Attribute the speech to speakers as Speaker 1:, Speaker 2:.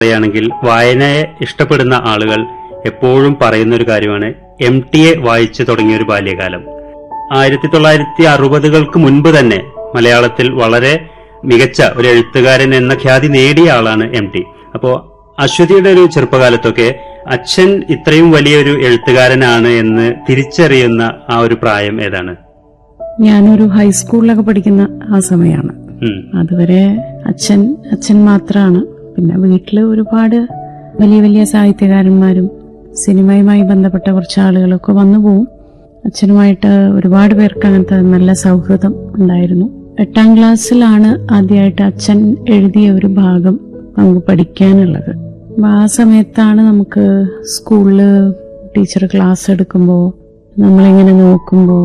Speaker 1: പറയുകയാണെങ്കിൽ വായനയെ ഇഷ്ടപ്പെടുന്ന ആളുകൾ എപ്പോഴും പറയുന്ന ഒരു കാര്യമാണ് എം ടിയെ വായിച്ചു തുടങ്ങിയ ഒരു ബാല്യകാലം ആയിരത്തി തൊള്ളായിരത്തി അറുപതുകൾക്ക് മുൻപ് തന്നെ മലയാളത്തിൽ വളരെ മികച്ച ഒരു എഴുത്തുകാരൻ എന്ന ഖ്യാതി നേടിയ ആളാണ് എം ടി അപ്പോ അശ്വതിയുടെ ഒരു ചെറുപ്പകാലത്തൊക്കെ അച്ഛൻ ഇത്രയും വലിയൊരു എഴുത്തുകാരനാണ് എന്ന് തിരിച്ചറിയുന്ന ആ ഒരു പ്രായം ഏതാണ്
Speaker 2: ഞാനൊരു ഹൈസ്കൂളിലൊക്കെ പഠിക്കുന്ന ആ സമയമാണ്
Speaker 1: ഉം.
Speaker 2: അതുവരെ അച്ഛൻ അച്ഛൻ മാത്രമാണ് പിന്നെ വീട്ടിൽ ഒരുപാട് വലിയ വലിയ സാഹിത്യകാരന്മാരും സിനിമയുമായി ബന്ധപ്പെട്ട കുറച്ച് ആളുകളൊക്കെ വന്നു പോവും അച്ഛനുമായിട്ട് ഒരുപാട് പേർക്ക് അങ്ങനത്തെ നല്ല സൗഹൃദം ഉണ്ടായിരുന്നു എട്ടാം ക്ലാസ്സിലാണ് ആദ്യമായിട്ട് അച്ഛൻ എഴുതിയ ഒരു ഭാഗം നമുക്ക് പഠിക്കാനുള്ളത് അപ്പൊ ആ സമയത്താണ് നമുക്ക് സ്കൂളില് ടീച്ചർ ക്ലാസ് എടുക്കുമ്പോൾ നമ്മളിങ്ങനെ നോക്കുമ്പോൾ